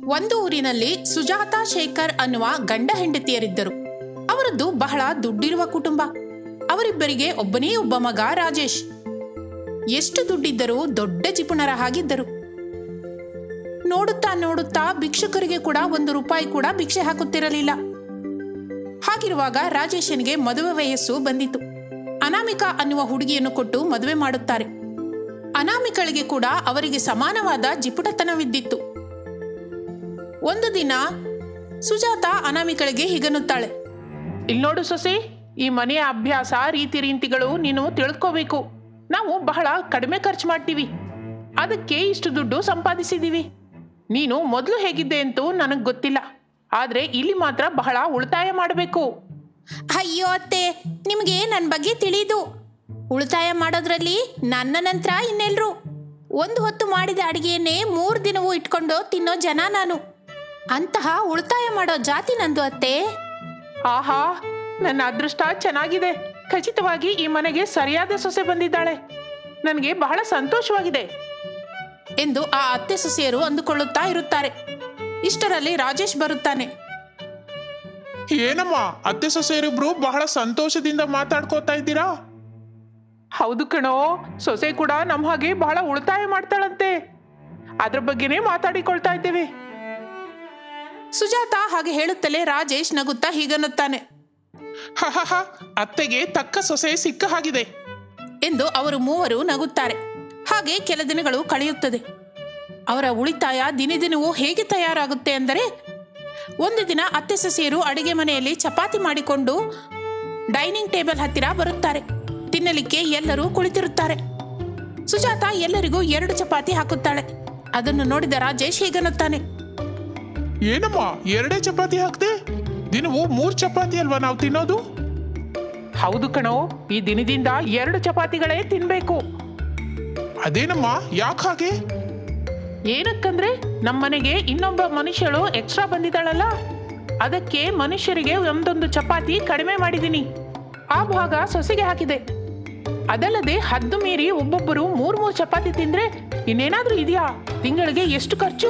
ಒಂದು ಊರಿನಲ್ಲಿ ಸುಜಾತ ಶೇಖರ್ ಅನ್ನುವ ಗಂಡ ಹೆಂಡತಿಯರಿದ್ದರು ಅವರದ್ದು ಬಹಳ ದುಡ್ಡಿರುವ ಕುಟುಂಬ ಅವರಿಬ್ಬರಿಗೆ ಒಬ್ಬನೇ ಒಬ್ಬ ಮಗ ರಾಜೇಶ್ ಎಷ್ಟು ದುಡ್ಡಿದ್ದರೂ ದೊಡ್ಡ ಜಿಪುಣರ ಹಾಗಿದ್ದರು ನೋಡುತ್ತಾ ನೋಡುತ್ತಾ ಭಿಕ್ಷುಕರಿಗೆ ಕೂಡ ಒಂದು ರೂಪಾಯಿ ಕೂಡ ಭಿಕ್ಷೆ ಹಾಕುತ್ತಿರಲಿಲ್ಲ ಹಾಗಿರುವಾಗ ರಾಜೇಶನಿಗೆ ಮದುವೆ ವಯಸ್ಸು ಬಂದಿತು ಅನಾಮಿಕಾ ಅನ್ನುವ ಹುಡುಗಿಯನ್ನು ಕೊಟ್ಟು ಮದುವೆ ಮಾಡುತ್ತಾರೆ ಅನಾಮಿಕಳಿಗೆ ಕೂಡ ಅವರಿಗೆ ಸಮಾನವಾದ ಜಿಪುಟತನವಿದ್ದಿತ್ತು ಒಂದು ದಿನ ಸುಜಾತ ಅನಾಮಿಕಳಿಗೆ ಹೀಗನ್ನುತ್ತಾಳೆ ಇಲ್ಲಿ ನೋಡು ಸೊಸೆ ಈ ಮನೆಯ ಅಭ್ಯಾಸ ರೀತಿ ರೀತಿಗಳು ನೀನು ತಿಳ್ಕೋಬೇಕು ನಾವು ಬಹಳ ಕಡಿಮೆ ಖರ್ಚು ಮಾಡ್ತೀವಿ ಅದಕ್ಕೆ ಇಷ್ಟು ದುಡ್ಡು ಸಂಪಾದಿಸಿದೀವಿ ನೀನು ಮೊದಲು ಹೇಗಿದ್ದೆ ಅಂತೂ ನನಗೆ ಗೊತ್ತಿಲ್ಲ ಆದರೆ ಇಲ್ಲಿ ಮಾತ್ರ ಬಹಳ ಉಳಿತಾಯ ಮಾಡಬೇಕು ಅಯ್ಯೋ ಅತ್ತೆ ನಿಮಗೆ ನನ್ನ ಬಗ್ಗೆ ತಿಳಿದು ಉಳಿತಾಯ ಮಾಡೋದ್ರಲ್ಲಿ ನನ್ನ ನಂತರ ಇನ್ನೆಲ್ರು ಒಂದು ಹೊತ್ತು ಮಾಡಿದ ಅಡಿಗೆಯನ್ನೇ ಮೂರು ದಿನವೂ ಇಟ್ಕೊಂಡು ತಿನ್ನೋ ಜನ ನಾನು ಅಂತಹ ಉಳಿತಾಯ ಮಾಡೋ ಜಾತಿ ನಂದು ಅತ್ತೆ ಆಹಾ ನನ್ನ ಅದೃಷ್ಟ ಚೆನ್ನಾಗಿದೆ ಖಚಿತವಾಗಿ ಈ ಮನೆಗೆ ಸರಿಯಾದ ಸೊಸೆ ಬಂದಿದ್ದಾಳೆ ನನಗೆ ಬಹಳ ಸಂತೋಷವಾಗಿದೆ ಎಂದು ಆ ಅತ್ತೆ ಸೊಸೆಯರು ಅಂದುಕೊಳ್ಳುತ್ತಾ ಇರುತ್ತಾರೆ ಇಷ್ಟರಲ್ಲಿ ರಾಜೇಶ್ ಬರುತ್ತಾನೆ ಏನಮ್ಮ ಅತ್ತೆ ಸೊಸೆಯರಿಬ್ರು ಬಹಳ ಸಂತೋಷದಿಂದ ಮಾತಾಡ್ಕೋತಾ ಇದ್ದೀರಾ ಹೌದು ಕಣೋ ಸೊಸೆ ಕೂಡ ನಮ್ಮ ಹಾಗೆ ಬಹಳ ಉಳಿತಾಯ ಮಾಡ್ತಾಳಂತೆ ಅದ್ರ ಬಗ್ಗೆನೇ ಮಾತಾಡಿಕೊಳ್ತಾ ಇದ್ದೇವೆ ಸುಜಾತ ಹಾಗೆ ಹೇಳುತ್ತಲೇ ರಾಜೇಶ್ ನಗುತ್ತಾ ಹೀಗನ್ನುತ್ತಾನೆ ಹಹಹ ಅತ್ತೆಗೆ ತಕ್ಕ ಸೊಸೆ ಸಿಕ್ಕ ಹಾಗಿದೆ ಎಂದು ಅವರು ಮೂವರು ನಗುತ್ತಾರೆ ಹಾಗೆ ಕೆಲ ದಿನಗಳು ಕಳೆಯುತ್ತದೆ ಅವರ ಉಳಿತಾಯ ದಿನೇ ದಿನವೂ ಹೇಗೆ ತಯಾರಾಗುತ್ತೆ ಅಂದರೆ ಒಂದು ದಿನ ಅತ್ತೆ ಸೊಸೆಯರು ಅಡಿಗೆ ಮನೆಯಲ್ಲಿ ಚಪಾತಿ ಮಾಡಿಕೊಂಡು ಡೈನಿಂಗ್ ಟೇಬಲ್ ಹತ್ತಿರ ಬರುತ್ತಾರೆ ತಿನ್ನಲಿಕ್ಕೆ ಎಲ್ಲರೂ ಕುಳಿತಿರುತ್ತಾರೆ ಸುಜಾತ ಎಲ್ಲರಿಗೂ ಎರಡು ಚಪಾತಿ ಹಾಕುತ್ತಾಳೆ ಅದನ್ನು ನೋಡಿದ ರಾಜೇಶ್ ಹೀಗನ್ನುತ್ತಾನೆ ಏನಮ್ಮ ಎರಡೇ ಚಪಾತಿ ಹಾಕ್ದೆ ದಿನವೂ ಮೂರ್ ಚಪಾತಿ ಅಲ್ವಾ ನಾವು ತಿನ್ನೋದು ಹೌದು ಕಣೋ ಈ ದಿನದಿಂದ ಎರಡು ಚಪಾತಿಗಳೇ ತಿನ್ಬೇಕು ಅದೇನಮ್ಮ ಯಾಕೆ ಹಾಗೆ ಏನಕ್ಕಂದ್ರೆ ನಮ್ಮನೆಗೆ ಇನ್ನೊಬ್ಬ ಮನುಷ್ಯಳು ಎಕ್ಸ್ಟ್ರಾ ಬಂದಿದ್ದಾಳಲ್ಲ ಅದಕ್ಕೆ ಮನುಷ್ಯರಿಗೆ ಒಂದೊಂದು ಚಪಾತಿ ಕಡಿಮೆ ಮಾಡಿದ್ದೀನಿ ಆ ಭಾಗ ಸೊಸೆಗೆ ಹಾಕಿದೆ ಅದಲ್ಲದೆ ಹದ್ದು ಮೀರಿ ಒಬ್ಬೊಬ್ಬರು ಮೂರ್ ಮೂರು ಚಪಾತಿ ತಿಂದ್ರೆ ಇನ್ನೇನಾದ್ರೂ ಇದೆಯಾ ತಿಂಗಳಿಗೆ ಎಷ್ಟು ಖರ್ಚು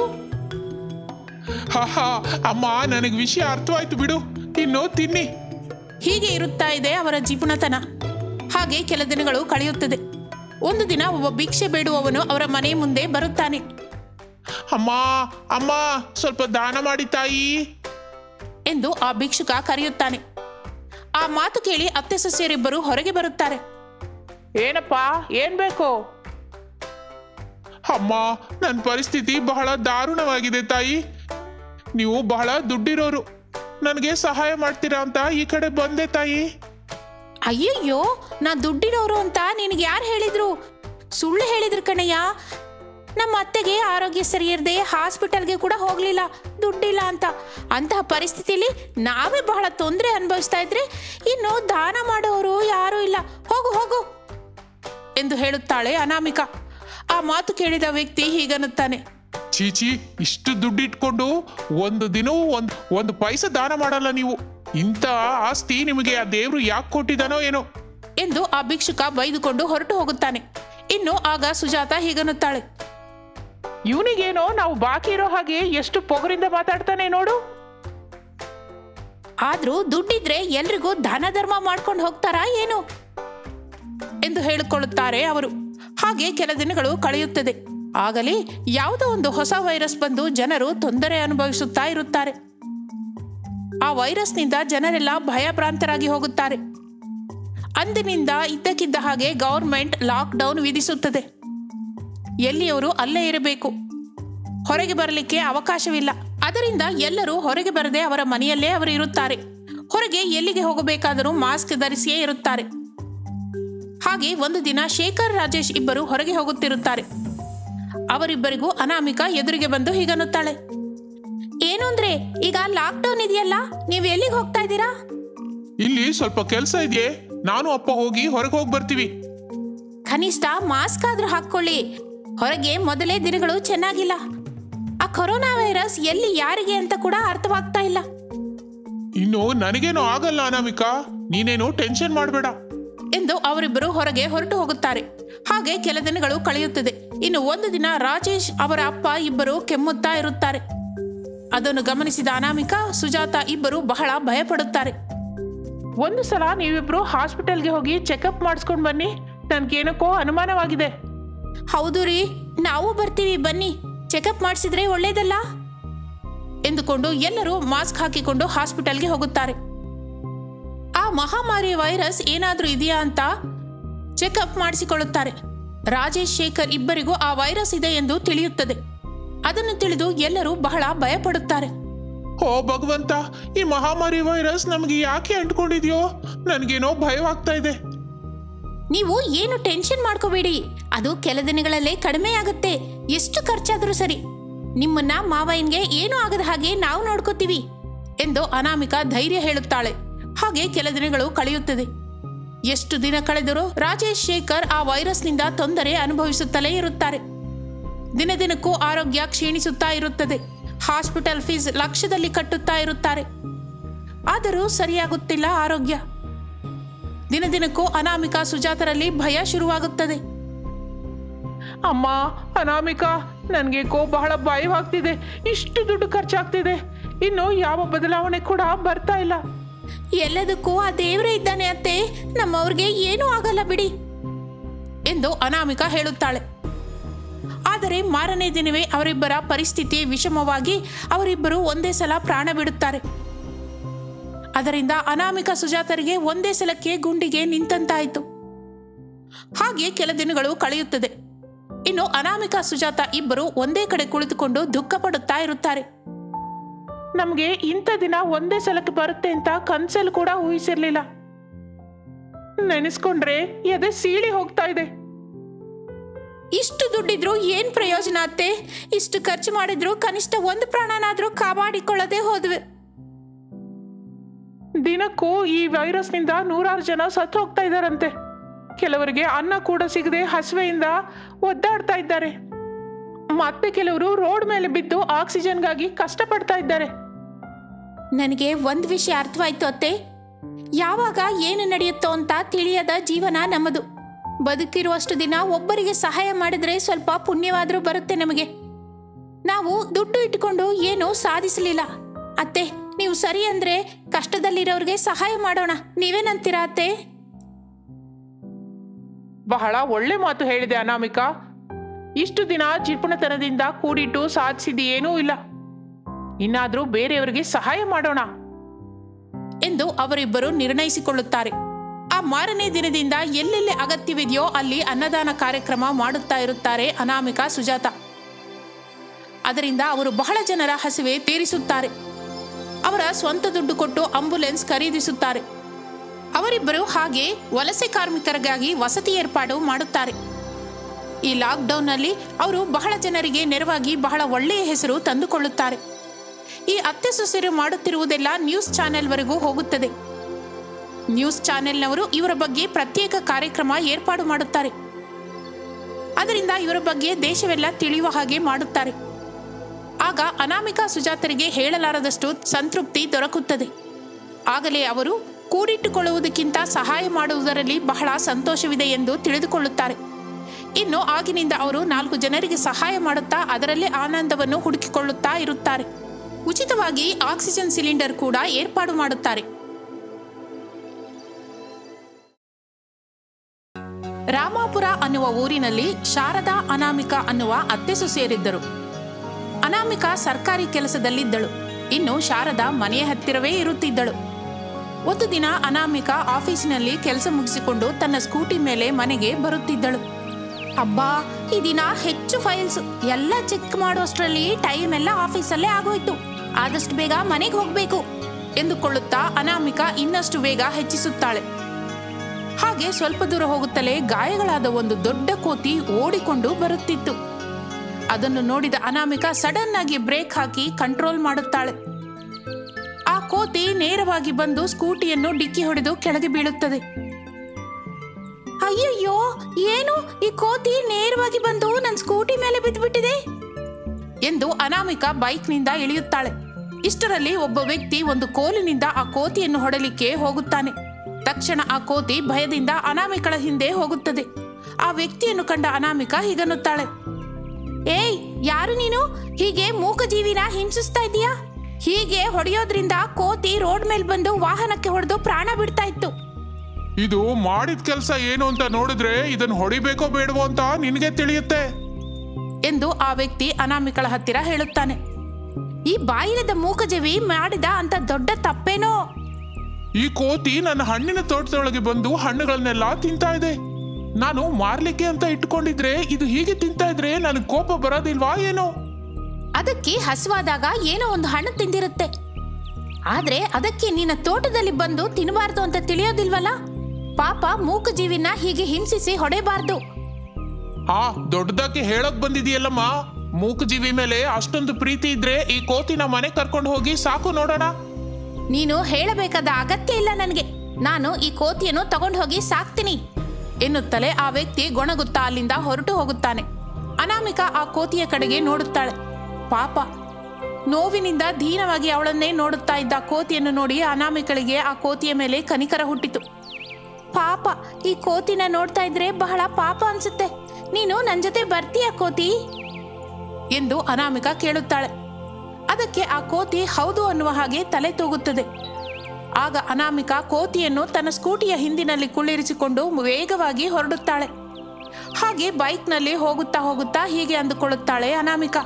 ಹಹ ಅಮ್ಮ ನನಗೆ ವಿಷಯ ಅರ್ಥವಾಯ್ತು ಬಿಡು ಇನ್ನು ತಿನ್ನಿ ಹೀಗೆ ಇರುತ್ತಾ ಇದೆ ಅವರ ಜಿಪುಣತನ ಹಾಗೆ ಕೆಲ ದಿನಗಳು ಕಳೆಯುತ್ತದೆ ಒಂದು ದಿನ ಒಬ್ಬ ಭಿಕ್ಷೆ ಬೇಡುವವನು ಅವರ ಮನೆ ಮುಂದೆ ಬರುತ್ತಾನೆ ಅಮ್ಮ ಅಮ್ಮ ಸ್ವಲ್ಪ ದಾನ ಮಾಡಿ ತಾಯಿ ಎಂದು ಆ ಭಿಕ್ಷುಕ ಕರೆಯುತ್ತಾನೆ ಆ ಮಾತು ಕೇಳಿ ಅತ್ತೆ ಸೊಸೆಯರಿಬ್ಬರು ಹೊರಗೆ ಬರುತ್ತಾರೆ ಏನಪ್ಪಾ ಏನ್ ಬೇಕು ಅಮ್ಮ ನನ್ನ ಪರಿಸ್ಥಿತಿ ಬಹಳ ದಾರುಣವಾಗಿದೆ ತಾಯಿ ನೀವು ಬಹಳ ದುಡ್ಡಿರೋರು ನನಗೆ ಸಹಾಯ ಮಾಡ್ತೀರಾ ಅಂತ ಈ ಕಡೆ ಬಂದೆ ತಾಯಿ ಅಯ್ಯಯ್ಯೋ ನಾ ದುಡ್ಡಿರೋರು ಅಂತ ನಿನಗೆ ಯಾರು ಹೇಳಿದ್ರು ಸುಳ್ಳು ಹೇಳಿದ್ರು ಕಣಯ್ಯ ನಮ್ಮ ಅತ್ತೆಗೆ ಆರೋಗ್ಯ ಸರಿ ಇರದೆ ಹಾಸ್ಪಿಟಲ್ಗೆ ಕೂಡ ಹೋಗಲಿಲ್ಲ ದುಡ್ಡಿಲ್ಲ ಅಂತ ಅಂತಹ ಪರಿಸ್ಥಿತಿಯಲ್ಲಿ ನಾವೇ ಬಹಳ ತೊಂದರೆ ಅನುಭವಿಸ್ತಾ ಇದ್ರೆ ಇನ್ನು ದಾನ ಮಾಡೋರು ಯಾರೂ ಇಲ್ಲ ಹೋಗು ಹೋಗು ಎಂದು ಹೇಳುತ್ತಾಳೆ ಅನಾಮಿಕಾ ಆ ಮಾತು ಕೇಳಿದ ವ್ಯಕ್ತಿ ಹೀಗನ್ನುತ್ತಾನೆ ಚೀಚಿ ಇಷ್ಟು ದುಡ್ಡಿಟ್ಕೊಂಡು ಒಂದು ದಿನವೂ ಒಂದು ಒಂದು ಪೈಸೆ ದಾನ ಮಾಡಲ್ಲ ನೀವು ಇಂಥ ಆಸ್ತಿ ನಿಮಗೆ ಆ ದೇವ್ರು ಯಾಕೆ ಕೊಟ್ಟಿದ್ದಾನೋ ಏನೋ ಎಂದು ಆ ಭಿಕ್ಷುಕ ಬೈದುಕೊಂಡು ಹೊರಟು ಹೋಗುತ್ತಾನೆ ಇನ್ನು ಆಗ ಸುಜಾತ ಹೀಗನ್ನುತ್ತಾಳೆ ಇವನಿಗೇನೋ ನಾವು ಬಾಕಿ ಇರೋ ಹಾಗೆ ಎಷ್ಟು ಪೊಗರಿಂದ ಮಾತಾಡ್ತಾನೆ ನೋಡು ಆದ್ರೂ ದುಡ್ಡಿದ್ರೆ ಎಲ್ರಿಗೂ ದಾನ ಧರ್ಮ ಮಾಡ್ಕೊಂಡು ಹೋಗ್ತಾರಾ ಏನು ಎಂದು ಹೇಳಿಕೊಳ್ಳುತ್ತಾರೆ ಅವರು ಹಾಗೆ ಕೆಲ ದಿನಗಳು ಕಳೆಯುತ್ತದೆ ಆಗಲೇ ಯಾವುದೋ ಒಂದು ಹೊಸ ವೈರಸ್ ಬಂದು ಜನರು ತೊಂದರೆ ಅನುಭವಿಸುತ್ತಾ ಇರುತ್ತಾರೆ ಆ ವೈರಸ್ನಿಂದ ಜನರೆಲ್ಲ ಭಯಭ್ರಾಂತರಾಗಿ ಹೋಗುತ್ತಾರೆ ಅಂದಿನಿಂದ ಇದ್ದಕ್ಕಿದ್ದ ಹಾಗೆ ಗೌರ್ಮೆಂಟ್ ಲಾಕ್ ಡೌನ್ ವಿಧಿಸುತ್ತದೆ ಎಲ್ಲಿಯವರು ಅಲ್ಲೇ ಇರಬೇಕು ಹೊರಗೆ ಬರಲಿಕ್ಕೆ ಅವಕಾಶವಿಲ್ಲ ಅದರಿಂದ ಎಲ್ಲರೂ ಹೊರಗೆ ಬರದೆ ಅವರ ಮನೆಯಲ್ಲೇ ಅವರು ಇರುತ್ತಾರೆ ಹೊರಗೆ ಎಲ್ಲಿಗೆ ಹೋಗಬೇಕಾದರೂ ಮಾಸ್ಕ್ ಧರಿಸಿಯೇ ಇರುತ್ತಾರೆ ಹಾಗೆ ಒಂದು ದಿನ ಶೇಖರ್ ರಾಜೇಶ್ ಇಬ್ಬರು ಹೊರಗೆ ಹೋಗುತ್ತಿರುತ್ತಾರೆ ಅವರಿಬ್ಬರಿಗೂ ಅನಾಮಿಕಾ ಎದುರಿಗೆ ಬಂದು ಹೀಗನ್ನುತ್ತಾಳೆ ಏನು ಅಂದ್ರೆ ಈಗ ಲಾಕ್ ಡೌನ್ ಇದೆಯಲ್ಲ ನೀವು ಎಲ್ಲಿಗೆ ಹೋಗ್ತಾ ಇದ್ದೀರಾ ಇಲ್ಲಿ ಸ್ವಲ್ಪ ಕೆಲಸ ಇದೆಯೇ ನಾನು ಅಪ್ಪ ಹೋಗಿ ಹೊರಗೆ ಹೋಗಿ ಬರ್ತೀವಿ ಕನಿಷ್ಠ ಮಾಸ್ಕ್ ಆದ್ರೂ ಹಾಕೊಳ್ಳಿ ಹೊರಗೆ ಮೊದಲೇ ದಿನಗಳು ಚೆನ್ನಾಗಿಲ್ಲ ಆ ಕೊರೋನಾ ವೈರಸ್ ಎಲ್ಲಿ ಯಾರಿಗೆ ಅಂತ ಕೂಡ ಅರ್ಥವಾಗ್ತಾ ಇಲ್ಲ ಇನ್ನು ನನಗೇನು ಆಗಲ್ಲ ಅನಾಮಿಕಾ ನೀನೇನು ಟೆನ್ಷನ್ ಮಾಡಬೇಡ ಎಂದು ಅವರಿಬ್ಬರು ಹೊರಗೆ ಹೊರಟು ಹೋಗುತ್ತಾರೆ ಹಾಗೆ ಕೆಲ ದಿನಗಳು ಕಳೆಯುತ್ತದೆ ಇನ್ನು ಒಂದು ದಿನ ರಾಜೇಶ್ ಅವರ ಅಪ್ಪ ಇಬ್ಬರು ಕೆಮ್ಮುತ್ತಾ ಇರುತ್ತಾರೆ ಅದನ್ನು ಗಮನಿಸಿದ ಅನಾಮಿಕಾ ಸುಜಾತ ಇಬ್ಬರು ಬಹಳ ಭಯಪಡುತ್ತಾರೆ ಒಂದು ಸಲ ನೀವಿಬ್ರು ಹಾಸ್ಪಿಟಲ್ಗೆ ಹೋಗಿ ಚೆಕಪ್ ಮಾಡಿಸ್ಕೊಂಡು ಬನ್ನಿ ನನ್ಗೇನಕ್ಕೋ ಅನುಮಾನವಾಗಿದೆ ಹೌದು ರೀ ನಾವು ಬರ್ತೀವಿ ಬನ್ನಿ ಚೆಕಪ್ ಮಾಡಿಸಿದ್ರೆ ಒಳ್ಳೇದಲ್ಲ ಎಂದುಕೊಂಡು ಎಲ್ಲರೂ ಮಾಸ್ಕ್ ಹಾಕಿಕೊಂಡು ಹಾಸ್ಪಿಟಲ್ಗೆ ಹೋಗುತ್ತಾರೆ ಆ ಮಹಾಮಾರಿ ವೈರಸ್ ಏನಾದರೂ ಇದೆಯಾ ಅಂತ ಚೆಕಪ್ ಮಾಡಿಸಿಕೊಳ್ಳುತ್ತಾರೆ ರಾಜೇಶ್ ಶೇಖರ್ ಇಬ್ಬರಿಗೂ ಆ ವೈರಸ್ ಇದೆ ಎಂದು ತಿಳಿಯುತ್ತದೆ ಅದನ್ನು ತಿಳಿದು ಎಲ್ಲರೂ ಬಹಳ ಭಯಪಡುತ್ತಾರೆ ಓ ಭಗವಂತ ಈ ಮಹಾಮಾರಿ ವೈರಸ್ ನಮಗೆ ಯಾಕೆ ಅಂಟ್ಕೊಂಡಿದ್ಯೋ ನನಗೇನೋ ಭಯವಾಗ್ತಾ ಇದೆ ನೀವು ಏನು ಟೆನ್ಷನ್ ಮಾಡ್ಕೋಬೇಡಿ ಅದು ಕೆಲ ದಿನಗಳಲ್ಲೇ ಕಡಿಮೆ ಆಗುತ್ತೆ ಎಷ್ಟು ಖರ್ಚಾದರೂ ಸರಿ ನಿಮ್ಮನ್ನ ಮಾವಯ್ಯನ್ಗೆ ಏನೂ ಆಗದ ಹಾಗೆ ನಾವು ನೋಡ್ಕೋತೀವಿ ಎಂದು ಅನಾಮಿಕಾ ಧೈರ್ಯ ಹೇಳುತ್ತಾಳೆ ಹಾಗೆ ಕೆಲ ದಿನಗಳು ಕಳೆಯುತ್ತದೆ ಎಷ್ಟು ದಿನ ಕಳೆದರೂ ರಾಜೇಶ್ ಶೇಖರ್ ಆ ವೈರಸ್ನಿಂದ ತೊಂದರೆ ಅನುಭವಿಸುತ್ತಲೇ ಇರುತ್ತಾರೆ ದಿನ ದಿನಕ್ಕೂ ಆರೋಗ್ಯ ಕ್ಷೀಣಿಸುತ್ತಾ ಇರುತ್ತದೆ ಹಾಸ್ಪಿಟಲ್ ಫೀಸ್ ಲಕ್ಷದಲ್ಲಿ ಕಟ್ಟುತ್ತಾ ಇರುತ್ತಾರೆ ಆದರೂ ಸರಿಯಾಗುತ್ತಿಲ್ಲ ಆರೋಗ್ಯ ದಿನ ದಿನಕ್ಕೂ ಅನಾಮಿಕಾ ಸುಜಾತರಲ್ಲಿ ಭಯ ಶುರುವಾಗುತ್ತದೆ ಅಮ್ಮ ಅನಾಮಿಕಾ ನನಗೆ ಕೋ ಬಹಳ ಭಯವಾಗ್ತಿದೆ ಇಷ್ಟು ದುಡ್ಡು ಖರ್ಚಾಗ್ತಿದೆ ಇನ್ನು ಯಾವ ಬದಲಾವಣೆ ಕೂಡ ಬರ್ತಾ ಇಲ್ಲ ಎಲ್ಲದಕ್ಕೂ ಆ ದೇವರೇ ಇದ್ದಾನೆ ಅತ್ತೆ ನಮ್ಮವ್ರಿಗೆ ಏನೂ ಆಗಲ್ಲ ಬಿಡಿ ಎಂದು ಅನಾಮಿಕಾ ಹೇಳುತ್ತಾಳೆ ಆದರೆ ಮಾರನೇ ದಿನವೇ ಅವರಿಬ್ಬರ ಪರಿಸ್ಥಿತಿ ವಿಷಮವಾಗಿ ಅವರಿಬ್ಬರು ಒಂದೇ ಸಲ ಪ್ರಾಣ ಬಿಡುತ್ತಾರೆ ಅದರಿಂದ ಅನಾಮಿಕ ಸುಜಾತರಿಗೆ ಒಂದೇ ಸಲಕ್ಕೆ ಗುಂಡಿಗೆ ನಿಂತಂತಾಯಿತು ಹಾಗೆ ಕೆಲ ದಿನಗಳು ಕಳೆಯುತ್ತದೆ ಇನ್ನು ಅನಾಮಿಕ ಸುಜಾತ ಇಬ್ಬರು ಒಂದೇ ಕಡೆ ಕುಳಿತುಕೊಂಡು ದುಃಖ ಪಡುತ್ತಾ ಇರುತ್ತಾರೆ ನಮಗೆ ಇಂಥ ದಿನ ಒಂದೇ ಸಲಕ್ಕೆ ಬರುತ್ತೆ ಅಂತ ಕನ್ಸಲ್ಲಿ ಕೂಡ ಊಹಿಸಿರ್ಲಿಲ್ಲ ನೆನೆಸ್ಕೊಂಡ್ರೆ ಎದೆ ಸೀಳಿ ಹೋಗ್ತಾ ಇದೆ ಇಷ್ಟು ದುಡ್ಡಿದ್ರು ಏನ್ ಪ್ರಯೋಜನ ಅತ್ತೆ ಇಷ್ಟು ಖರ್ಚು ಮಾಡಿದ್ರು ಕನಿಷ್ಠ ಒಂದು ಪ್ರಾಣನಾದ್ರೂ ಕಾಪಾಡಿಕೊಳ್ಳದೆ ಹೋದ್ವಿ ದಿನಕ್ಕೂ ಈ ವೈರಸ್ನಿಂದ ನೂರಾರು ಜನ ಸತ್ತು ಹೋಗ್ತಾ ಇದ್ದಾರಂತೆ ಕೆಲವರಿಗೆ ಅನ್ನ ಕೂಡ ಸಿಗದೆ ಹಸುವೆಯಿಂದ ಒದ್ದಾಡ್ತಾ ಇದ್ದಾರೆ ಮತ್ತೆ ಕೆಲವರು ರೋಡ್ ಮೇಲೆ ಬಿದ್ದು ಆಕ್ಸಿಜನ್ಗಾಗಿ ಕಷ್ಟಪಡ್ತಾ ಇದ್ದಾರೆ ನನಗೆ ಒಂದು ವಿಷಯ ಅರ್ಥವಾಯ್ತು ಅತ್ತೆ ಯಾವಾಗ ಏನು ನಡೆಯುತ್ತೋ ಅಂತ ತಿಳಿಯದ ಜೀವನ ನಮ್ಮದು ಬದುಕಿರುವಷ್ಟು ದಿನ ಒಬ್ಬರಿಗೆ ಸಹಾಯ ಮಾಡಿದ್ರೆ ಸ್ವಲ್ಪ ಪುಣ್ಯವಾದರೂ ಬರುತ್ತೆ ನಮಗೆ ನಾವು ದುಡ್ಡು ಇಟ್ಕೊಂಡು ಏನೂ ಸಾಧಿಸಲಿಲ್ಲ ಅತ್ತೆ ನೀವು ಸರಿ ಅಂದ್ರೆ ಕಷ್ಟದಲ್ಲಿರೋರಿಗೆ ಸಹಾಯ ಮಾಡೋಣ ನೀವೇನಂತೀರಾ ಅತ್ತೆ ಬಹಳ ಒಳ್ಳೆ ಮಾತು ಹೇಳಿದೆ ಅನಾಮಿಕಾ ಇಷ್ಟು ದಿನ ಜಿಪುಣತನದಿಂದ ಕೂಡಿಟ್ಟು ಸಾಧಿಸಿದ ಏನೂ ಇಲ್ಲ ಇನ್ನಾದ್ರೂ ಬೇರೆಯವರಿಗೆ ಸಹಾಯ ಮಾಡೋಣ ಎಂದು ಅವರಿಬ್ಬರು ನಿರ್ಣಯಿಸಿಕೊಳ್ಳುತ್ತಾರೆ ಆ ಮಾರನೇ ದಿನದಿಂದ ಎಲ್ಲೆಲ್ಲಿ ಅಗತ್ಯವಿದೆಯೋ ಅಲ್ಲಿ ಅನ್ನದಾನ ಕಾರ್ಯಕ್ರಮ ಮಾಡುತ್ತಾ ಇರುತ್ತಾರೆ ಅನಾಮಿಕಾ ಸುಜಾತ ಅದರಿಂದ ಅವರು ಬಹಳ ಜನರ ಹಸಿವೆ ತೀರಿಸುತ್ತಾರೆ ಅವರ ಸ್ವಂತ ದುಡ್ಡು ಕೊಟ್ಟು ಆಂಬುಲೆನ್ಸ್ ಖರೀದಿಸುತ್ತಾರೆ ಅವರಿಬ್ಬರು ಹಾಗೆ ವಲಸೆ ಕಾರ್ಮಿಕರಿಗಾಗಿ ವಸತಿ ಏರ್ಪಾಡು ಮಾಡುತ್ತಾರೆ ಈ ಲಾಕ್ಡೌನ್ನಲ್ಲಿ ಅವರು ಬಹಳ ಜನರಿಗೆ ನೆರವಾಗಿ ಬಹಳ ಒಳ್ಳೆಯ ಹೆಸರು ತಂದುಕೊಳ್ಳುತ್ತಾರೆ ಈ ಅತ್ತೆ ಸೊಸೆರು ಮಾಡುತ್ತಿರುವುದೆಲ್ಲ ನ್ಯೂಸ್ ಚಾನೆಲ್ವರೆಗೂ ಹೋಗುತ್ತದೆ ನ್ಯೂಸ್ ಚಾನೆಲ್ನವರು ಇವರ ಬಗ್ಗೆ ಪ್ರತ್ಯೇಕ ಕಾರ್ಯಕ್ರಮ ಏರ್ಪಾಡು ಮಾಡುತ್ತಾರೆ ಅದರಿಂದ ಇವರ ಬಗ್ಗೆ ದೇಶವೆಲ್ಲ ತಿಳಿಯುವ ಹಾಗೆ ಮಾಡುತ್ತಾರೆ ಆಗ ಅನಾಮಿಕಾ ಸುಜಾತರಿಗೆ ಹೇಳಲಾರದಷ್ಟು ಸಂತೃಪ್ತಿ ದೊರಕುತ್ತದೆ ಆಗಲೇ ಅವರು ಕೂಡಿಟ್ಟುಕೊಳ್ಳುವುದಕ್ಕಿಂತ ಸಹಾಯ ಮಾಡುವುದರಲ್ಲಿ ಬಹಳ ಸಂತೋಷವಿದೆ ಎಂದು ತಿಳಿದುಕೊಳ್ಳುತ್ತಾರೆ ಇನ್ನು ಆಗಿನಿಂದ ಅವರು ನಾಲ್ಕು ಜನರಿಗೆ ಸಹಾಯ ಮಾಡುತ್ತಾ ಅದರಲ್ಲೇ ಆನಂದವನ್ನು ಹುಡುಕಿಕೊಳ್ಳುತ್ತಾ ಇರುತ್ತಾರೆ ಉಚಿತವಾಗಿ ಆಕ್ಸಿಜನ್ ಸಿಲಿಂಡರ್ ಕೂಡ ಏರ್ಪಾಡು ಮಾಡುತ್ತಾರೆ ರಾಮಾಪುರ ಅನ್ನುವ ಊರಿನಲ್ಲಿ ಶಾರದಾ ಅನಾಮಿಕಾ ಅನ್ನುವ ಅತ್ತೆ ಸೊಸೆಯರಿದ್ದರು ಅನಾಮಿಕಾ ಸರ್ಕಾರಿ ಕೆಲಸದಲ್ಲಿದ್ದಳು ಇನ್ನು ಶಾರದಾ ಮನೆಯ ಹತ್ತಿರವೇ ಇರುತ್ತಿದ್ದಳು ಒಂದು ದಿನ ಅನಾಮಿಕಾ ಆಫೀಸಿನಲ್ಲಿ ಕೆಲಸ ಮುಗಿಸಿಕೊಂಡು ತನ್ನ ಸ್ಕೂಟಿ ಮೇಲೆ ಮನೆಗೆ ಬರುತ್ತಿದ್ದಳು ಅಬ್ಬಾ ಈ ದಿನ ಹೆಚ್ಚು ಫೈಲ್ಸ್ ಎಲ್ಲ ಚೆಕ್ ಮಾಡುವಷ್ಟರಲ್ಲಿ ಟೈಮ್ ಎಲ್ಲ ಆಫೀಸಲ್ಲೇ ಆಗೋಯ್ತು ಆದಷ್ಟು ಬೇಗ ಮನೆಗೆ ಹೋಗ್ಬೇಕು ಎಂದುಕೊಳ್ಳುತ್ತಾ ಅನಾಮಿಕಾ ಇನ್ನಷ್ಟು ಬೇಗ ಹೆಚ್ಚಿಸುತ್ತಾಳೆ ಹಾಗೆ ಸ್ವಲ್ಪ ದೂರ ಹೋಗುತ್ತಲೇ ಗಾಯಗಳಾದ ಒಂದು ದೊಡ್ಡ ಕೋತಿ ಓಡಿಕೊಂಡು ಬರುತ್ತಿತ್ತು ಅದನ್ನು ನೋಡಿದ ಅನಾಮಿಕಾ ಸಡನ್ ಆಗಿ ಬ್ರೇಕ್ ಹಾಕಿ ಕಂಟ್ರೋಲ್ ಮಾಡುತ್ತಾಳೆ ಆ ಕೋತಿ ನೇರವಾಗಿ ಬಂದು ಸ್ಕೂಟಿಯನ್ನು ಡಿಕ್ಕಿ ಹೊಡೆದು ಕೆಳಗೆ ಬೀಳುತ್ತದೆ ಅಯ್ಯಯ್ಯೋ ಏನು ಈ ಕೋತಿ ನೇರವಾಗಿ ಬಂದು ನನ್ನ ಸ್ಕೂಟಿ ಮೇಲೆ ಬಿದ್ದುಬಿಟ್ಟಿದೆ ಎಂದು ಅನಾಮಿಕಾ ಬೈಕ್ನಿಂದ ಇಳಿಯುತ್ತಾಳೆ ಇಷ್ಟರಲ್ಲಿ ಒಬ್ಬ ವ್ಯಕ್ತಿ ಒಂದು ಕೋಲಿನಿಂದ ಆ ಕೋತಿಯನ್ನು ಹೊಡಲಿಕ್ಕೆ ಹೋಗುತ್ತಾನೆ ತಕ್ಷಣ ಆ ಕೋತಿ ಭಯದಿಂದ ಅನಾಮಿಕಳ ಹಿಂದೆ ಹೋಗುತ್ತದೆ ಆ ವ್ಯಕ್ತಿಯನ್ನು ಕಂಡ ಅನಾಮಿಕಾ ಹೀಗನ್ನುತ್ತಾಳೆ ಏಯ್ ಯಾರು ನೀನು ಹೀಗೆ ಮೂಕ ಜೀವಿನ ಹಿಂಸಿಸ್ತಾ ಇದೀಯಾ ಹೀಗೆ ಹೊಡೆಯೋದ್ರಿಂದ ಕೋತಿ ರೋಡ್ ಮೇಲೆ ಬಂದು ವಾಹನಕ್ಕೆ ಹೊಡೆದು ಪ್ರಾಣ ಬಿಡ್ತಾ ಇತ್ತು ಇದು ಮಾಡಿದ ಕೆಲಸ ಏನು ಅಂತ ನೋಡಿದ್ರೆ ಇದನ್ನ ಹೊಡಿಬೇಕೋ ಬೇಡವೋ ಅಂತ ನಿನಗೆ ತಿಳಿಯುತ್ತೆ ಎಂದು ಆ ವ್ಯಕ್ತಿ ಅನಾಮಿಕಳ ಹತ್ತಿರ ಹೇಳುತ್ತಾನೆ ಈ ಬಾಯಿಲದ ಮೂಕಜೀವಿ ಮಾಡಿದ ಅಂತ ದೊಡ್ಡ ತಪ್ಪೇನೋ ಈ ಕೋತಿ ನನ್ನ ಹಣ್ಣಿನ ತೋಟದೊಳಗೆ ಬಂದು ಹಣ್ಣುಗಳನ್ನೆಲ್ಲ ತಿಂತಾ ಇದೆ ನಾನು ಮಾರ್ಲಿಕ್ಕೆ ಅಂತ ಇಟ್ಕೊಂಡಿದ್ರೆ ಇದು ಹೀಗೆ ತಿಂತಾ ಇದ್ರೆ ನನಗೆ ಕೋಪ ಬರೋದಿಲ್ವಾ ಏನೋ ಅದಕ್ಕೆ ಹಸುವಾದಾಗ ಏನೋ ಒಂದು ಹಣ್ಣು ತಿಂದಿರುತ್ತೆ ಆದ್ರೆ ಅದಕ್ಕೆ ನಿನ್ನ ತೋಟದಲ್ಲಿ ಬಂದು ತಿನ್ನಬಾರ್ದು ಅಂತ ತಿಳಿಯೋದಿಲ್ವಲ್ಲ ಪಾಪ ಮೂಕಜೀವಿನ ಹೀಗೆ ಹಿಂಸಿಸಿ ಹೊಡೆಬಾರ್ದು ಆ ದೊಡ್ಡದಾಗಿ ಹೇಳಕ್ ಬಂದಿದೆಯಲ್ಲಮ್ಮ ಮೂಕಜೀವಿ ಮೇಲೆ ಅಷ್ಟೊಂದು ಪ್ರೀತಿ ಇದ್ರೆ ಈ ಕೋತಿನ ಮನೆ ಕರ್ಕೊಂಡು ಹೋಗಿ ಸಾಕು ನೋಡೋಣ ನೀನು ಹೇಳಬೇಕಾದ ಅಗತ್ಯ ಇಲ್ಲ ನನಗೆ ನಾನು ಈ ಕೋತಿಯನ್ನು ತಗೊಂಡು ಹೋಗಿ ಸಾಕ್ತೀನಿ ಎನ್ನುತ್ತಲೇ ಆ ವ್ಯಕ್ತಿ ಗೊಣಗುತ್ತಾ ಅಲ್ಲಿಂದ ಹೊರಟು ಹೋಗುತ್ತಾನೆ ಅನಾಮಿಕ ಆ ಕೋತಿಯ ಕಡೆಗೆ ನೋಡುತ್ತಾಳೆ ಪಾಪ ನೋವಿನಿಂದ ದೀನವಾಗಿ ಅವಳನ್ನೇ ನೋಡುತ್ತಾ ಇದ್ದ ಕೋತಿಯನ್ನು ನೋಡಿ ಅನಾಮಿಕಳಿಗೆ ಆ ಕೋತಿಯ ಮೇಲೆ ಕನಿಕರ ಹುಟ್ಟಿತು ಪಾಪ ಈ ಕೋತಿನ ನೋಡ್ತಾ ಇದ್ರೆ ಬಹಳ ಪಾಪ ಅನ್ಸುತ್ತೆ ನೀನು ನನ್ನ ಜೊತೆ ಬರ್ತೀಯ ಕೋತಿ ಎಂದು ಅನಾಮಿಕ ಕೇಳುತ್ತಾಳೆ ಅದಕ್ಕೆ ಆ ಕೋತಿ ಹೌದು ಅನ್ನುವ ಹಾಗೆ ತಲೆ ತೂಗುತ್ತದೆ ಆಗ ಅನಾಮಿಕ ಕೋತಿಯನ್ನು ತನ್ನ ಸ್ಕೂಟಿಯ ಹಿಂದಿನಲ್ಲಿ ಕುಳ್ಳಿರಿಸಿಕೊಂಡು ವೇಗವಾಗಿ ಹೊರಡುತ್ತಾಳೆ ಹಾಗೆ ಬೈಕ್ನಲ್ಲಿ ಹೋಗುತ್ತಾ ಹೋಗುತ್ತಾ ಹೀಗೆ ಅಂದುಕೊಳ್ಳುತ್ತಾಳೆ ಅನಾಮಿಕ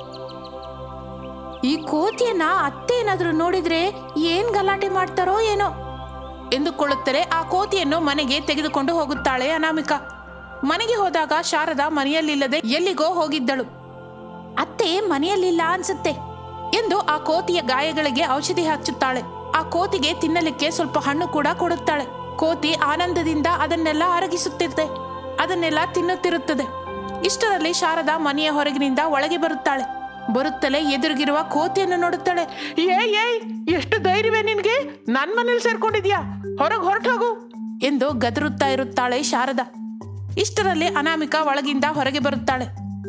ಈ ಕೋತಿಯನ್ನ ಅತ್ತೆ ಏನಾದ್ರೂ ನೋಡಿದ್ರೆ ಏನ್ ಗಲಾಟೆ ಮಾಡ್ತಾರೋ ಏನೋ ಎಂದುಕೊಳ್ಳುತ್ತಲೇ ಆ ಕೋತಿಯನ್ನು ಮನೆಗೆ ತೆಗೆದುಕೊಂಡು ಹೋಗುತ್ತಾಳೆ ಅನಾಮಿಕ ಮನೆಗೆ ಹೋದಾಗ ಶಾರದಾ ಮನೆಯಲ್ಲಿಲ್ಲದೆ ಎಲ್ಲಿಗೋ ಹೋಗಿದ್ದಳು ಅತ್ತೆ ಮನೆಯಲ್ಲಿಲ್ಲ ಅನ್ಸುತ್ತೆ ಎಂದು ಆ ಕೋತಿಯ ಗಾಯಗಳಿಗೆ ಔಷಧಿ ಹಚ್ಚುತ್ತಾಳೆ ಆ ಕೋತಿಗೆ ತಿನ್ನಲಿಕ್ಕೆ ಸ್ವಲ್ಪ ಹಣ್ಣು ಕೂಡ ಕೊಡುತ್ತಾಳೆ ಕೋತಿ ಆನಂದದಿಂದ ಅದನ್ನೆಲ್ಲ ಅರಗಿಸುತ್ತಿರುತ್ತೆ ಅದನ್ನೆಲ್ಲ ತಿನ್ನುತ್ತಿರುತ್ತದೆ ಇಷ್ಟರಲ್ಲಿ ಶಾರದಾ ಮನೆಯ ಹೊರಗಿನಿಂದ ಒಳಗೆ ಬರುತ್ತಾಳೆ ಬರುತ್ತಲೇ ಎದುರಿಗಿರುವ ಕೋತಿಯನ್ನು ನೋಡುತ್ತಾಳೆ ಏಯ್ ಏಯ್ ಎಷ್ಟು ಧೈರ್ಯವೇ ನಿನ್ಗೆ ನನ್ ಮನೇಲಿ ಸೇರ್ಕೊಂಡಿದ್ಯಾ ಹೊರಗೆ ಹೊರಟು ಹೋಗು ಎಂದು ಗದರುತ್ತಾ ಇರುತ್ತಾಳೆ ಶಾರದಾ ಇಷ್ಟರಲ್ಲಿ ಅನಾಮಿಕ ಒಳಗಿಂದ ಹೊರಗೆ ಬರುತ್ತಾಳೆ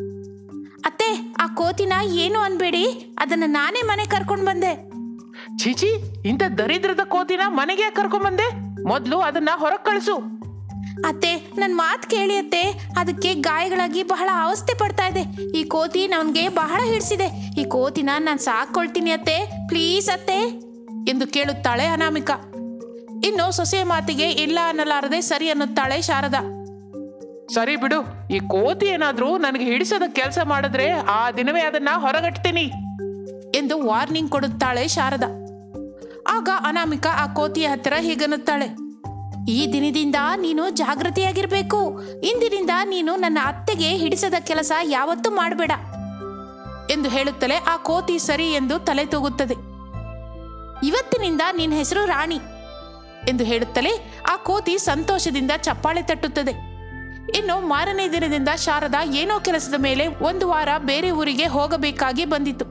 ಅತ್ತೆ ಆ ಕೋತಿನ ಏನು ಅನ್ಬೇಡಿ ಅದನ್ನ ನಾನೇ ಮನೆ ಕರ್ಕೊಂಡು ಬಂದೆ ಚೀಚಿ ಇಂಥ ದರಿದ್ರದ ಕೋತಿನ ಮನೆಗೆ ಕರ್ಕೊಂಬಂದೆ ಮೊದ್ಲು ಅದನ್ನ ಹೊರಗೆ ಕಳಿಸು ಅತ್ತೆ ನನ್ನ ಮಾತು ಕೇಳಿ ಅತ್ತೆ ಅದಕ್ಕೆ ಗಾಯಗಳಾಗಿ ಬಹಳ ಅವಸ್ಥೆ ಪಡ್ತಾ ಇದೆ ಈ ಕೋತಿ ನನ್ಗೆ ಬಹಳ ಹಿಡಿಸಿದೆ ಈ ಕೋತಿನ ನಾನು ಸಾಕೊಳ್ತೀನಿ ಅತ್ತೆ ಪ್ಲೀಸ್ ಅತ್ತೆ ಎಂದು ಕೇಳುತ್ತಾಳೆ ಅನಾಮಿಕ ಇನ್ನು ಸೊಸೆಯ ಮಾತಿಗೆ ಇಲ್ಲ ಅನ್ನಲಾರದೆ ಸರಿ ಅನ್ನುತ್ತಾಳೆ ಶಾರದಾ ಸರಿ ಬಿಡು ಈ ಕೋತಿ ಏನಾದ್ರೂ ನನಗೆ ಹಿಡಿಸದ ಕೆಲಸ ಮಾಡಿದ್ರೆ ಆ ದಿನವೇ ಅದನ್ನ ಹೊರಗಟ್ತೀನಿ ಎಂದು ವಾರ್ನಿಂಗ್ ಕೊಡುತ್ತಾಳೆ ಶಾರದಾ ಆಗ ಅನಾಮಿಕ ಆ ಕೋತಿಯ ಹತ್ತಿರ ಹೀಗನ್ನುತ್ತಾಳೆ ಈ ದಿನದಿಂದ ನೀನು ಜಾಗೃತಿಯಾಗಿರ್ಬೇಕು ಇಂದಿನಿಂದ ನೀನು ನನ್ನ ಅತ್ತೆಗೆ ಹಿಡಿಸದ ಕೆಲಸ ಯಾವತ್ತೂ ಮಾಡಬೇಡ ಎಂದು ಹೇಳುತ್ತಲೇ ಆ ಕೋತಿ ಸರಿ ಎಂದು ತಲೆ ತೂಗುತ್ತದೆ ಇವತ್ತಿನಿಂದ ನಿನ್ನ ಹೆಸರು ರಾಣಿ ಎಂದು ಹೇಳುತ್ತಲೇ ಆ ಕೋತಿ ಸಂತೋಷದಿಂದ ಚಪ್ಪಾಳೆ ತಟ್ಟುತ್ತದೆ ಇನ್ನು ಮಾರನೇ ದಿನದಿಂದ ಶಾರದಾ ಏನೋ ಕೆಲಸದ ಮೇಲೆ ಒಂದು ವಾರ ಬೇರೆ ಊರಿಗೆ ಹೋಗಬೇಕಾಗಿ ಬಂದಿತು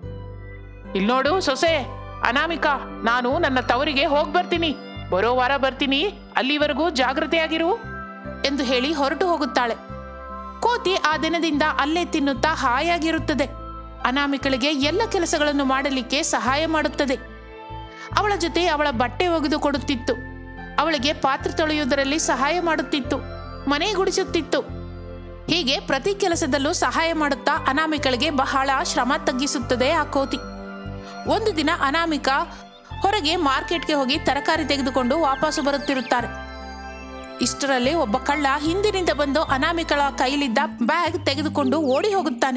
ಇಲ್ಲಿ ನೋಡು ಸೊಸೆ ಅನಾಮಿಕಾ ನಾನು ನನ್ನ ತವರಿಗೆ ಹೋಗ್ ಬರ್ತೀನಿ ಬರೋ ವಾರ ಬರ್ತೀನಿ ಅಲ್ಲಿವರೆಗೂ ಜಾಗೃತಿಯಾಗಿರು ಎಂದು ಹೇಳಿ ಹೊರಟು ಹೋಗುತ್ತಾಳೆ ಕೋತಿ ಆ ದಿನದಿಂದ ಅಲ್ಲೇ ತಿನ್ನುತ್ತಾ ಹಾಯಾಗಿರುತ್ತದೆ ಅನಾಮಿಕಳಿಗೆ ಎಲ್ಲ ಕೆಲಸಗಳನ್ನು ಮಾಡಲಿಕ್ಕೆ ಸಹಾಯ ಮಾಡುತ್ತದೆ ಅವಳ ಜೊತೆ ಅವಳ ಬಟ್ಟೆ ಒಗೆದು ಕೊಡುತ್ತಿತ್ತು ಅವಳಿಗೆ ಪಾತ್ರೆ ತೊಳೆಯುವುದರಲ್ಲಿ ಸಹಾಯ ಮಾಡುತ್ತಿತ್ತು ಮನೆ ಗುಡಿಸುತ್ತಿತ್ತು ಹೀಗೆ ಪ್ರತಿ ಕೆಲಸದಲ್ಲೂ ಸಹಾಯ ಮಾಡುತ್ತಾ ಅನಾಮಿಕಳಿಗೆ ಬಹಳ ಶ್ರಮ ತಗ್ಗಿಸುತ್ತದೆ ಆ ಕೋತಿ ಒಂದು ದಿನ ಅನಾಮಿಕ ಹೊರಗೆ ಮಾರ್ಕೆಟ್ಗೆ ಹೋಗಿ ತರಕಾರಿ ತೆಗೆದುಕೊಂಡು ವಾಪಸ್ಸು ಬರುತ್ತಿರುತ್ತಾರೆ ಇಷ್ಟರಲ್ಲಿ ಒಬ್ಬ ಕಳ್ಳ ಹಿಂದಿನಿಂದ ಬಂದು ಅನಾಮಿಕಳ ಕೈಲಿದ್ದ ಬ್ಯಾಗ್ ತೆಗೆದುಕೊಂಡು ಓಡಿ ಹೋಗುತ್ತಾನೆ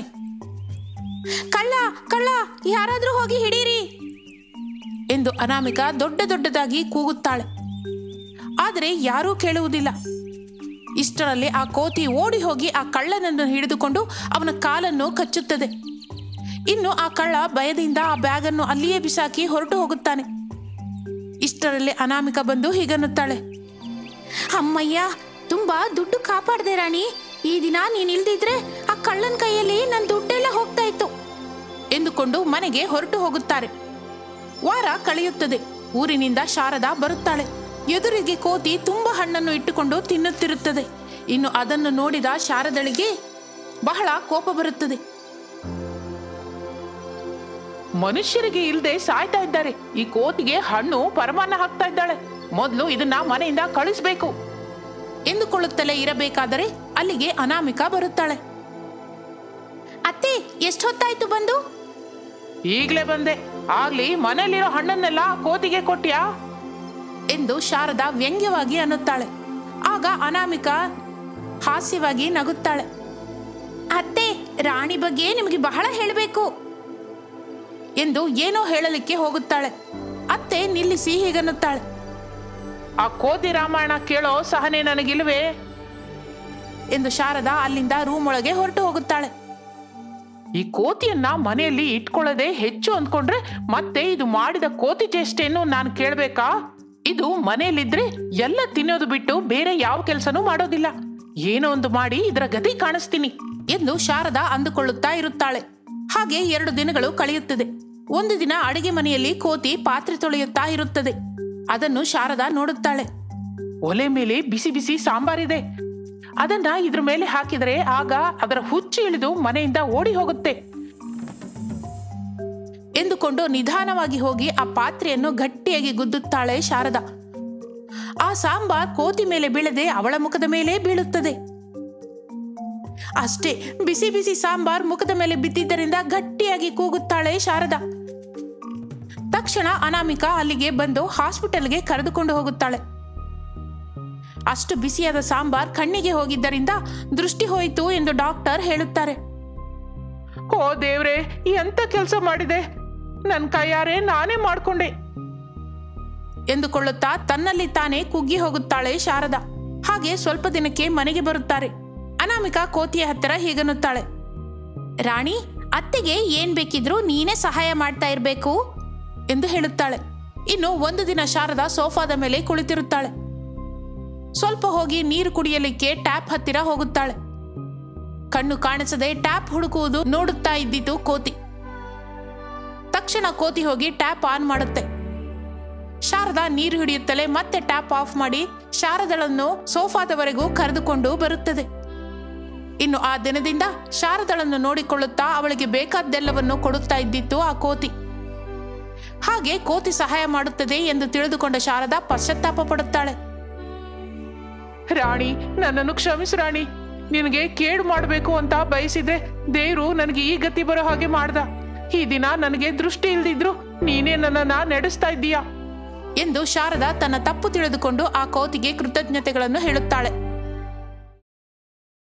ಕಳ್ಳ ಕಳ್ಳ ಯಾರಾದ್ರೂ ಹೋಗಿ ಹಿಡೀರಿ ಎಂದು ಅನಾಮಿಕ ದೊಡ್ಡ ದೊಡ್ಡದಾಗಿ ಕೂಗುತ್ತಾಳೆ ಆದರೆ ಯಾರೂ ಕೇಳುವುದಿಲ್ಲ ಇಷ್ಟರಲ್ಲಿ ಆ ಕೋತಿ ಓಡಿ ಹೋಗಿ ಆ ಕಳ್ಳನನ್ನು ಹಿಡಿದುಕೊಂಡು ಅವನ ಕಾಲನ್ನು ಕಚ್ಚುತ್ತದೆ ಇನ್ನು ಆ ಕಳ್ಳ ಭಯದಿಂದ ಆ ಬ್ಯಾಗನ್ನು ಅಲ್ಲಿಯೇ ಬಿಸಾಕಿ ಹೊರಟು ಹೋಗುತ್ತಾನೆ ಇಷ್ಟರಲ್ಲಿ ಅನಾಮಿಕ ಬಂದು ಹೀಗನ್ನುತ್ತಾಳೆ ಅಮ್ಮಯ್ಯ ತುಂಬಾ ದುಡ್ಡು ಕಾಪಾಡ್ದೆ ರಾಣಿ ಈ ದಿನ ನೀನ್ ಇಲ್ದಿದ್ರೆ ಆ ಕಳ್ಳನ ಕೈಯಲ್ಲಿ ನನ್ನ ದುಡ್ಡೆಲ್ಲ ಹೋಗ್ತಾ ಇತ್ತು ಎಂದುಕೊಂಡು ಮನೆಗೆ ಹೊರಟು ಹೋಗುತ್ತಾರೆ ವಾರ ಕಳೆಯುತ್ತದೆ ಊರಿನಿಂದ ಶಾರದಾ ಬರುತ್ತಾಳೆ ಎದುರಿಗೆ ಕೋತಿ ತುಂಬಾ ಹಣ್ಣನ್ನು ಇಟ್ಟುಕೊಂಡು ತಿನ್ನುತ್ತಿರುತ್ತದೆ ಇನ್ನು ಅದನ್ನು ನೋಡಿದ ಶಾರದಳಿಗೆ ಬಹಳ ಕೋಪ ಬರುತ್ತದೆ ಮನುಷ್ಯರಿಗೆ ಇಲ್ದೆ ಸಾಯ್ತಾ ಇದ್ದಾರೆ ಈ ಕೋತಿಗೆ ಹಣ್ಣು ಪರಮಾನ್ನ ಹಾಕ್ತಾ ಇದ್ದಾಳೆ ಮೊದ್ಲು ಇದನ್ನ ಮನೆಯಿಂದ ಕಳಿಸ್ಬೇಕು ಎಂದುಕೊಳ್ಳುತ್ತಲೇ ಇರಬೇಕಾದರೆ ಅಲ್ಲಿಗೆ ಅನಾಮಿಕ ಬರುತ್ತಾಳೆ ಅತ್ತೆ ಎಷ್ಟೊತ್ತಾಯ್ತು ಬಂದು ಈಗ್ಲೇ ಬಂದೆ ಆಗ್ಲಿ ಮನೇಲಿರೋ ಹಣ್ಣನ್ನೆಲ್ಲ ಕೋತಿಗೆ ಕೊಟ್ಯಾ ಎಂದು ಶಾರದಾ ವ್ಯಂಗ್ಯವಾಗಿ ಅನ್ನುತ್ತಾಳೆ ಆಗ ಅನಾಮಿಕಾ ಹಾಸ್ಯವಾಗಿ ನಗುತ್ತಾಳೆ ಅತ್ತೆ ರಾಣಿ ಬಗ್ಗೆ ನಿಮಗೆ ಬಹಳ ಹೇಳಬೇಕು ಎಂದು ಏನೋ ಹೇಳಲಿಕ್ಕೆ ಹೋಗುತ್ತಾಳೆ ಅತ್ತೆ ನಿಲ್ಲಿಸಿ ಹೀಗನ್ನುತ್ತಾಳೆ ಆ ಕೋತಿ ರಾಮಾಯಣ ಕೇಳೋ ಸಹನೆ ನನಗಿಲ್ವೇ ಎಂದು ಶಾರದಾ ಅಲ್ಲಿಂದ ರೂಮ್ ಒಳಗೆ ಹೊರಟು ಹೋಗುತ್ತಾಳೆ ಈ ಕೋತಿಯನ್ನ ಮನೆಯಲ್ಲಿ ಇಟ್ಕೊಳ್ಳೋದೇ ಹೆಚ್ಚು ಅಂದ್ಕೊಂಡ್ರೆ ಮತ್ತೆ ಇದು ಮಾಡಿದ ಕೋತಿ ಚೇಷ್ಟೆಯನ್ನು ನಾನು ಕೇಳ್ಬೇಕಾ ಇದು ಮನೆಯಲ್ಲಿದ್ರೆ ಎಲ್ಲ ತಿನ್ನೋದು ಬಿಟ್ಟು ಬೇರೆ ಯಾವ ಕೆಲಸನೂ ಮಾಡೋದಿಲ್ಲ ಏನೋ ಒಂದು ಮಾಡಿ ಇದರ ಗತಿ ಕಾಣಿಸ್ತೀನಿ ಎಂದು ಶಾರದಾ ಅಂದುಕೊಳ್ಳುತ್ತಾ ಇರುತ್ತಾಳೆ ಹಾಗೆ ಎರಡು ದಿನಗಳು ಕಳೆಯುತ್ತದೆ ಒಂದು ದಿನ ಅಡಿಗೆ ಮನೆಯಲ್ಲಿ ಕೋತಿ ಪಾತ್ರೆ ತೊಳೆಯುತ್ತಾ ಇರುತ್ತದೆ ಅದನ್ನು ಶಾರದಾ ನೋಡುತ್ತಾಳೆ ಒಲೆ ಮೇಲೆ ಬಿಸಿ ಬಿಸಿ ಸಾಂಬಾರಿದೆ ಅದನ್ನ ಇದ್ರ ಮೇಲೆ ಹಾಕಿದರೆ ಆಗ ಅದರ ಹುಚ್ಚು ಇಳಿದು ಮನೆಯಿಂದ ಓಡಿ ಹೋಗುತ್ತೆ ಎಂದುಕೊಂಡು ನಿಧಾನವಾಗಿ ಹೋಗಿ ಆ ಪಾತ್ರೆಯನ್ನು ಗಟ್ಟಿಯಾಗಿ ಗುದ್ದುತ್ತಾಳೆ ಶಾರದಾ ಆ ಸಾಂಬಾರ್ ಕೋತಿ ಮೇಲೆ ಬೀಳದೆ ಅವಳ ಮುಖದ ಮೇಲೆ ಬೀಳುತ್ತದೆ ಅಷ್ಟೇ ಬಿಸಿ ಬಿಸಿ ಸಾಂಬಾರ್ ಮುಖದ ಮೇಲೆ ಬಿದ್ದಿದ್ದರಿಂದ ಗಟ್ಟಿಯಾಗಿ ಕೂಗುತ್ತಾಳೆ ಶಾರದಾ ತಕ್ಷಣ ಅನಾಮಿಕಾ ಅಲ್ಲಿಗೆ ಬಂದು ಹಾಸ್ಪಿಟಲ್ಗೆ ಕರೆದುಕೊಂಡು ಹೋಗುತ್ತಾಳೆ ಅಷ್ಟು ಬಿಸಿಯಾದ ಸಾಂಬಾರ್ ಕಣ್ಣಿಗೆ ಹೋಗಿದ್ದರಿಂದ ದೃಷ್ಟಿ ಹೋಯಿತು ಎಂದು ಡಾಕ್ಟರ್ ಹೇಳುತ್ತಾರೆ ಓ ದೇವ್ರೆ ಎಂತ ಕೆಲಸ ಮಾಡಿದೆ ನನ್ನ ಕೈಯಾರೆ ನಾನೇ ಮಾಡ್ಕೊಂಡೆ ಎಂದುಕೊಳ್ಳುತ್ತಾ ತನ್ನಲ್ಲಿ ತಾನೇ ಕುಗ್ಗಿ ಹೋಗುತ್ತಾಳೆ ಶಾರದಾ ಹಾಗೆ ಸ್ವಲ್ಪ ದಿನಕ್ಕೆ ಮನೆಗೆ ಬರುತ್ತಾರೆ ಅನಾಮಿಕಾ ಕೋತಿಯ ಹತ್ತಿರ ಹೀಗನ್ನುತ್ತಾಳೆ ರಾಣಿ ಅತ್ತೆಗೆ ಏನ್ ಬೇಕಿದ್ರೂ ನೀನೇ ಸಹಾಯ ಮಾಡ್ತಾ ಇರ್ಬೇಕು ಎಂದು ಹೇಳುತ್ತಾಳೆ ಇನ್ನು ಒಂದು ದಿನ ಶಾರದಾ ಸೋಫಾದ ಮೇಲೆ ಕುಳಿತಿರುತ್ತಾಳೆ ಸ್ವಲ್ಪ ಹೋಗಿ ನೀರು ಕುಡಿಯಲಿಕ್ಕೆ ಟ್ಯಾಪ್ ಹತ್ತಿರ ಹೋಗುತ್ತಾಳೆ ಕಣ್ಣು ಕಾಣಿಸದೆ ಟ್ಯಾಪ್ ಹುಡುಕುವುದು ನೋಡುತ್ತಾ ಇದ್ದಿತು ಕೋತಿ ತಕ್ಷಣ ಕೋತಿ ಹೋಗಿ ಟ್ಯಾಪ್ ಆನ್ ಮಾಡುತ್ತೆ ಶಾರದಾ ನೀರು ಹಿಡಿಯುತ್ತಲೇ ಮತ್ತೆ ಟ್ಯಾಪ್ ಆಫ್ ಮಾಡಿ ಶಾರದಳನ್ನು ಸೋಫಾದವರೆಗೂ ಕರೆದುಕೊಂಡು ಬರುತ್ತದೆ ಇನ್ನು ಆ ದಿನದಿಂದ ಶಾರದಳನ್ನು ನೋಡಿಕೊಳ್ಳುತ್ತಾ ಅವಳಿಗೆ ಬೇಕಾದ್ದೆಲ್ಲವನ್ನು ಕೊಡುತ್ತಾ ಇದ್ದಿತ್ತು ಆ ಕೋತಿ ಹಾಗೆ ಕೋತಿ ಸಹಾಯ ಮಾಡುತ್ತದೆ ಎಂದು ತಿಳಿದುಕೊಂಡ ಶಾರದಾ ಪಶ್ಚಾತ್ತಾಪ ಪಡುತ್ತಾಳೆ ರಾಣಿ ನನ್ನನ್ನು ಕ್ಷಮಿಸು ರಾಣಿ ನಿನಗೆ ಕೇಡು ಮಾಡಬೇಕು ಅಂತ ಬಯಸಿದ್ರೆ ದೇವ್ರು ನನಗೆ ಈ ಗತಿ ಬರೋ ಹಾಗೆ ಮಾಡ್ದ ಈ ದಿನ ನನಗೆ ದೃಷ್ಟಿ ಇಲ್ದಿದ್ರು ನೀನೇ ನನ್ನನ್ನ ನಡೆಸ್ತಾ ಇದ್ದೀಯಾ ಎಂದು ಶಾರದಾ ತನ್ನ ತಪ್ಪು ತಿಳಿದುಕೊಂಡು ಆ ಕೋತಿಗೆ ಕೃತಜ್ಞತೆಗಳನ್ನು ಹೇಳುತ್ತಾಳೆ